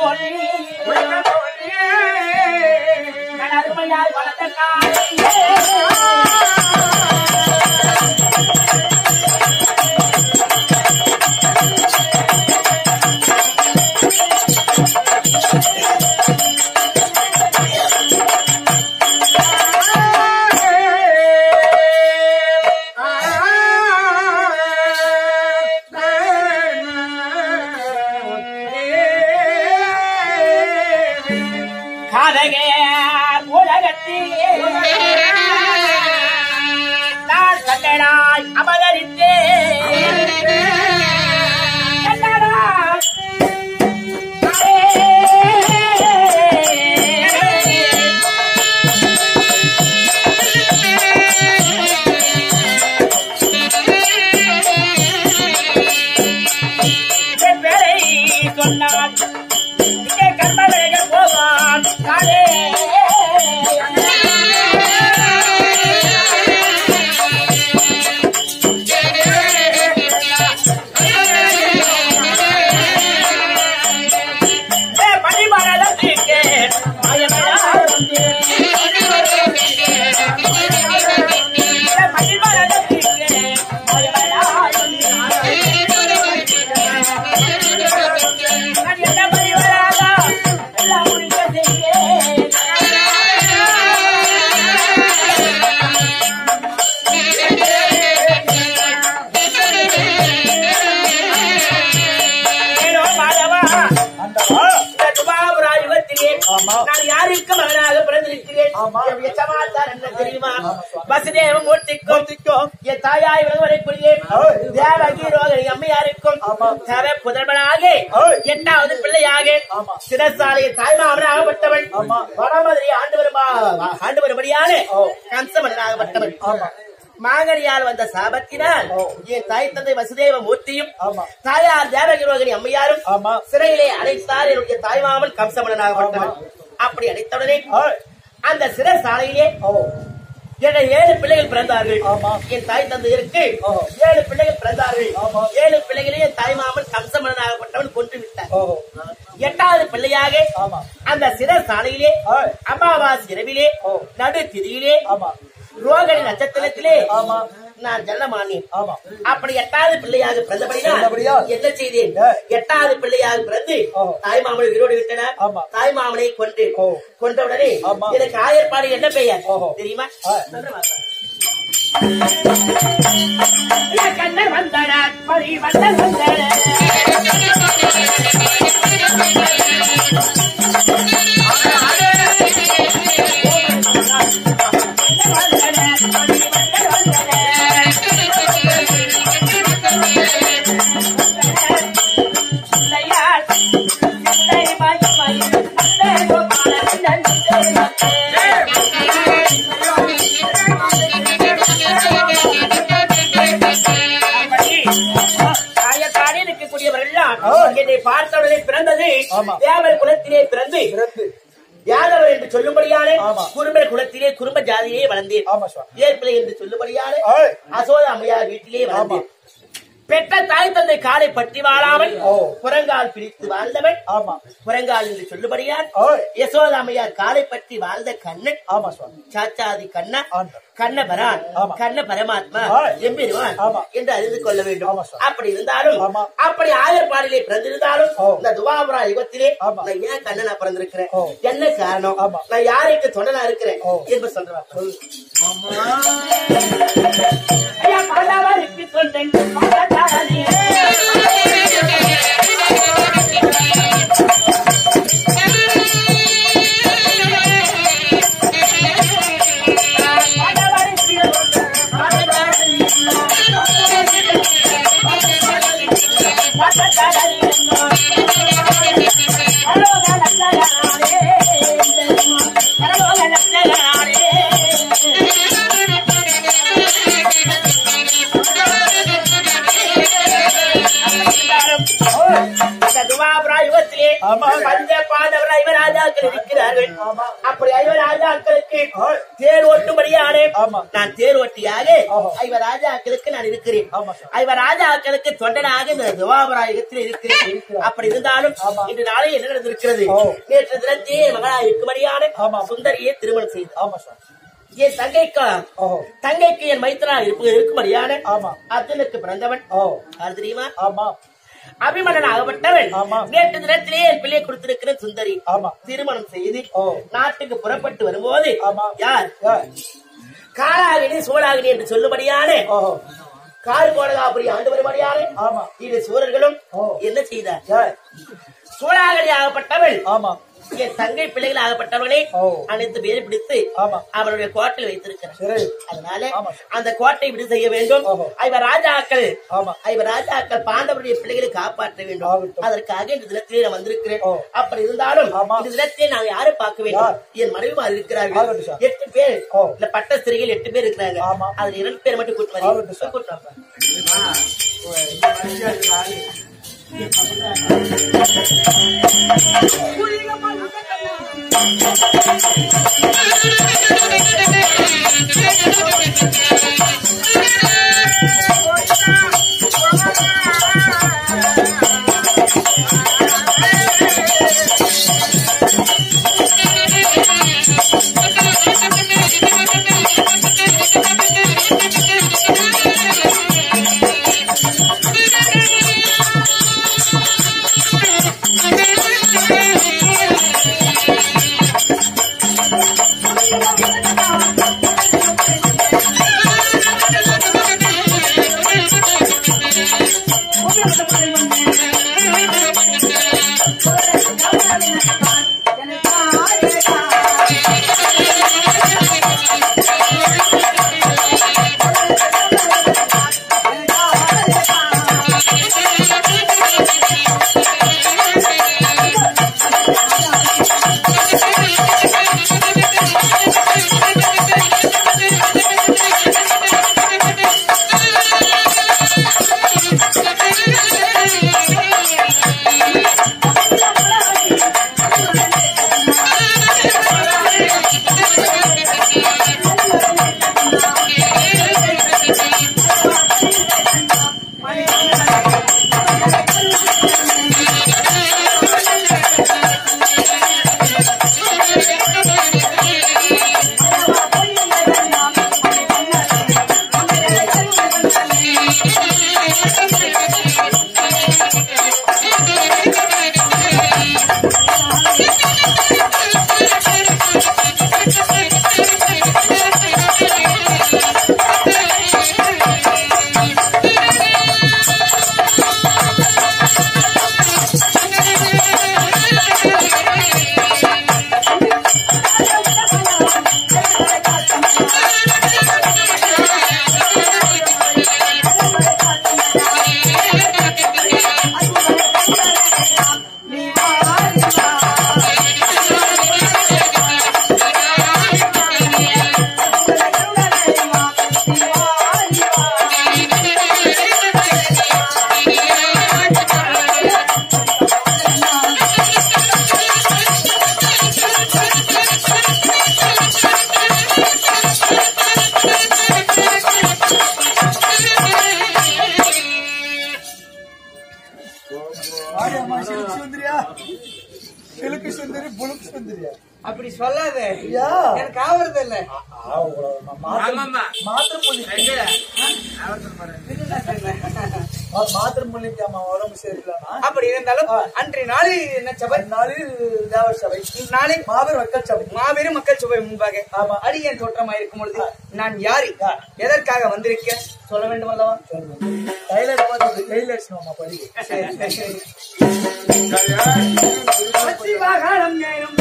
ஒளி அருமையாய் வளர்ந்த காலையே காதகர் உலகத்திலே நான் கண்டனாய் அபகரித்தேன் கண்டனாய் என் பேரை சொன்னான் இங்கே கர்மவேகம் போவான் காலே ஏ பணிமரலத்திற்கு மயமலா ஏ பணிமரலத்திற்கு மயமலா நான் என்ன பரிவராதா எல்லாம் முடிக்க செய்ய ஏனோ மாதவா இந்த துபாபுரா யுகத்திலே நான் யாருக்கு மகனாக பிறந்திருக்கிறேன் என்னுடைய சமாச்சாரம் என்ன தெரியுமா வசுதேவ மூர்த்திக்கும் என் தாயாய் விடுவரைக்குரிய தேவகி ரோகிணி அம்மையாருக்கும் தவ புதல்வனாக எட்டாவது பிள்ளையாக சிறசாலைய தாய்மாமனாகப்பட்டவன் வடமதுரை ஆண்டு வருமா ஆண்டு வரும்படியான கம்சமனாகப்பட்டவன் மாங்கனியால் வந்த சாபத்தினால் என் தாய் தந்தை வசுதேவ மூர்த்தியும் தாயார் தேவகி ரோகிணி அம்மையாரும் சிறையிலே அடைத்தார் என்னுடைய தாய்மாமன் கம்சமனாகப்பட்டவன் அப்படி அடைத்தவுடனே அந்த சிறை சாலையிலே என ஏழு பிள்ளைகள் பிறந்தார்கள் என் தாய் தந்தையருக்கு ஏழு பிள்ளைகள் பிறந்தார்கள் ஏழு பிள்ளைகளே என் தாய்மாமன் கம்சமனாகப்பட்டவன் கொன்று விட்டார் எட்டாவது பிள்ளையாக அந்த சிறை சாலையிலே அமாவாசை இரவிலே நடு திதியிலே ரோகணி நட்சத்திரத்திலே நான் ஜனமானேன் அப்படி எட்டாவது பிள்ளையாக பிறந்தபடியால் என்ன செய்தேன் எட்டாவது பிள்ளையாக பிறந்து தாய்மாமனை உயிரோடு விட்டனர் தாய்மாமனை கொண்டு கொண்டவுடனே எனக்கு ஆயர்பாடு என்ன பெயர் தெரியுமா ஐயா, கண்ணர் வந்தனர் பரி வந்தர் வந்தனர் என்னை பார்த்தவுடனே பிறந்தது தேவர் குலத்திலே பிறந்து யாதவர் என்று சொல்லும்படியாலே குறும்பர் குலத்திலே குறும்ப ஜாதியிலே வளர்ந்தேன் ஏற்பிள்ளை என்று சொல்லும்படியாலே அசோத அம்மையார் வீட்டிலே வளர்ந்தேன் பெற்ற தாய் தந்தை காலை பற்றி வாழாமல் புறங்கால் பிரித்து வாழ்ந்தவன் புறங்கால் என்று சொல்லும்படியால் யசோதா அம்மையார் காலை பற்றி வாழ்ந்த கண்ணன் சாச்சாதி கண்ணா கண்ணபரான் கண்ண பரமாத்மா எம்பெருமான் என்று அறிந்து கொள்ள வேண்டும் அப்படி இருந்தாலும் அப்படி ஆயர்பாடிலே பிறந்திருந்தாலும் இந்த துவாபுரா யுகத்திலே நான் ஏன் கண்ணனா பிறந்திருக்கிறேன் என்ன காரணம் நான் யாருக்கு தொண்டனா இருக்கிறேன் என்று சொல்றேன் ஐயா பாண்டாவாருக்கு சொன்னேன் பாண்டாவாரே. பாண்டாவாருக்கு ஆமா. பஞ்ச பாண்டவர் ஐவர் ராஜாக்கள் இருக்கிறார்கள் ஆமா. அப்படி ஐவர் ராஜாக்களுக்கு ஆ. தேர் ஓட்டும்படியான ஆமா. நான் தேர் ஓட்டியாக ஆஹா. ஐவர் ராஜாக்களுக்கு நான் இருக்கிறேன் ஆமா சார். ஐவர் ராஜாக்களுக்கு தொண்டனாக இந்த துவாபராயகத்தில் இருக்கிறேன் இருக்கிறார். அப்படி இருந்தாலும் ஆமா. இன்று நாளே என்ன நடந்திருக்கிறது ஓ. நேற்று தினத்தே மகளாக இருக்கும்படியான ஆமா. சுந்தரியை திருமணம் செய்து ஆமா சார் என் தங்கைக்கு ஓஹோ தங்கைக்கு என் மைத்தனா இருப்பு இருக்கும்படியான ஆமா. அர்ஜுனுக்கு பிறந்தவன் ஓ யார் தெரியுமா ஆமா அபிமன்னன் ஆகப்பட்டவன் ஆமா. நேற்று தினத்திலே என் பிள்ளை கொடுத்திருக்கிற சுந்தரி ஆமா. திருமணம் செய்து ஓ. நாட்டுக்கு புறப்பட்டு வரும்போது ஆமா. யார் ஏய், காலாகினி சோழாகினி என்று சொல்லும்படியான ஓஹோ காடு கோடகாபுரி ஆண்டு வரும்படியான ஆமா. இரு சூரர்களும் ஓ. என்ன செய்தார் ஏய், சூழாகனி ஆகப்பட்டவள் ஆமா என் தங்கை பிள்ளைகள் ஆகப்பட்டவர்களே ஓ. அனைத்து பேரை பிடித்து ஆமா. அவருடைய கோட்டையில் வைத்திருக்கிறார் சரி அதனால ஆமா. அந்த கோட்டை விடு செய்ய வேண்டும் ஓஹோ. ஐவர் ராஜாக்கள் ஆமா. ஐவர் ராஜாக்கள் பாண்டவருடைய பிள்ளைகளை காப்பாற்ற வேண்டும் ஆகட்டும். அதற்காக இந்த தினத்திலே நான் வந்திருக்கிறேன் ஓ. அப்படி இருந்தாலும் ஆமா. இந்த தினத்திலே நான் யாரை பார்க்க வேண்டும் யார்? என் மனைவிமார் இருக்கிறார்கள் ஆகட்டும் சார். எட்டு பேர் ஓ. இந்த பட்ட சிறையில் எட்டு பேர் இருக்கிறாங்க ஆமா. அதுல இரண்டு பேர் மட்டும் கூட்டு ஆகட்டும் வரீங்க சார். கூட்டு வாப்பா. ஆடியம்மா சிலுக்கு சுந்தரியா சிலுக்கு சுந்தரி புலுக்கு சுந்தரியா அப்படி சொல்லாத ஐயா எனக்கு ஆவறது இல்ல மாத்திரை மொழி மாத்திரை மொழிக்காமா உடம்பு சரியில்லைனா அப்படி இருந்தாலும் ஆ. அன்றைய நாளில் என்ன சபை நாளில் தேவர் சபை நாளை மாபெரும் மக்கள் சபை மாபெரும் மக்கள் சபை முன்பாக ஆமா. அடியன் தோற்றமாயிருக்கும் பொழுது ஆ. நான் யாரு யார்? எதற்காக வந்திருக்க சொல்ல வேண்டும் அல்லவா டைலர் பார்த்து டைலர் மாமா படி பச்சிவாகாலம் நேரும்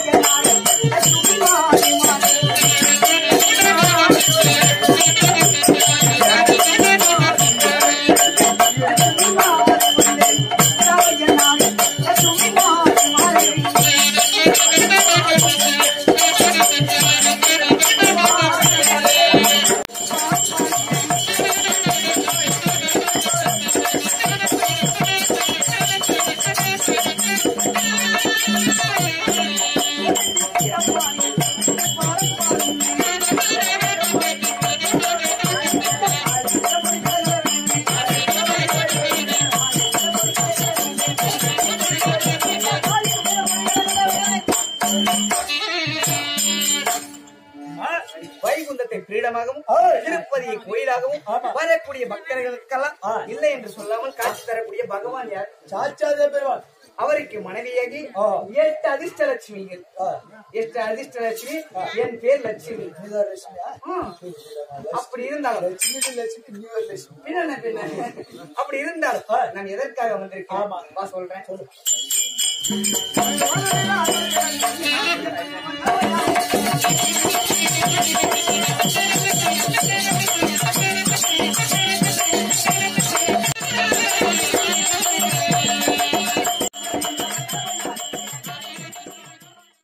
Thank you. கோவிலாகவும் ஆமா. வரக்கூடிய பக்தர்களுக்கெல்லாம் ஆ. இல்லை என்று சொல்லாமல் காட்சி தரக்கூடிய பகவான் யார் சாச்சாதே பெருமாள் அவருக்கு மனைவியாகி ஆ. எட்டு அதிர்ஷ்ட லட்சுமிகள் ஆ, எட்டு அதிர்ஷ்ட லட்சுமி என் பேர் லட்சுமி நீதான் லட்சுமியா ம். அப்படி இருந்தாலும் லட்சுமி லட்சுமி நீ ஒரு லட்சுமி பின்ன பின்ன அப்படி இருந்தாலும் ஆ. நான் எதற்காக வந்திருக்கேன் ஆமா. வா சொல்றேன்